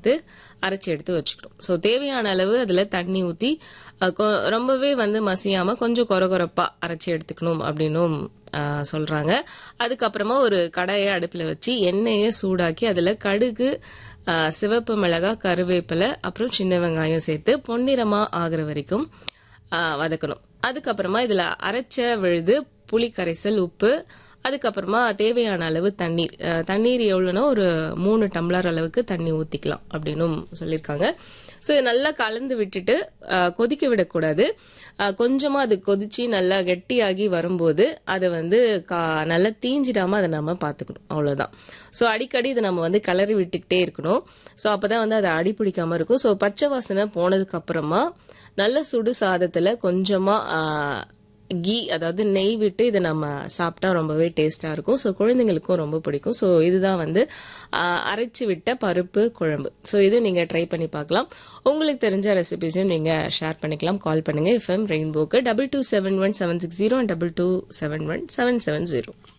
சேர்த்து அரைச்சி எடுத்து வச்சுக்கணும் ஸோ தேவையான அளவு அதில் தண்ணி ஊற்றி ரொம்பவே வந்து மசியாம கொஞ்சம் கொர கொரப்பா அரைச்சி எடுத்துக்கணும் அப்படின்னும் ஆஹ், சொல்றாங்க அதுக்கப்புறமா ஒரு கடாயை அடுப்பில் வச்சு எண்ணெயை சூடாக்கி அதில் கடுகு ஆஹ், சிவப்பு மிளகாய் கருவேப்பிலை அப்புறம் சின்ன வெங்காயம் சேர்த்து பொன்னிறமா ஆகுற வரைக்கும் ஆஹ், வதக்கணும் அதுக்கப்புறமா இதுல அரைச்ச விழுது புளி கரைசல் உப்பு அதுக்கப்புறமா தேவையான அளவு தண்ணீர் அஹ், தண்ணீர் எவ்வளோனா ஒரு மூணு டம்ளர் அளவுக்கு தண்ணி ஊற்றிக்கலாம் அப்படின்னும் சொல்லியிருக்காங்க ஸோ இதை நல்லா கலந்து விட்டுட்டு அஹ், கொதிக்க விடக்கூடாது அஹ், கொஞ்சமா அது கொதிச்சு நல்லா கெட்டியாகி வரும்போது அதை வந்து கா நல்லா தீஞ்சிடாம அதை நம்ம பார்த்துக்கணும் அவ்வளோதான் ஸோ அடிக்கடி இதை நம்ம வந்து கிளறி விட்டுக்கிட்டே இருக்கணும் ஸோ அப்பதான் வந்து அதை அடி பிடிக்காம இருக்கும் ஸோ பச்சை வாசனை போனதுக்கு அப்புறமா நல்ல சுடு சாதத்துல கொஞ்சமா ஆஹ், கீ அதாவது நெய் விட்டு இதை நம்ம சாப்பிட்டா ரொம்பவே டேஸ்டா இருக்கும் ஸோ குழந்தைங்களுக்கும் ரொம்ப பிடிக்கும் ஸோ இதுதான் வந்து ஆஹ், அரைச்சு விட்ட பருப்பு குழம்பு ஸோ இது நீங்க ட்ரை பண்ணி பார்க்கலாம் உங்களுக்கு தெரிஞ்ச ரெசிபிஸையும் நீங்க ஷேர் பண்ணிக்கலாம் கால் பண்ணுங்க எஃப்எம் ரெயின்போக்கு double two seven one seven six zero double two seven one seven seven zero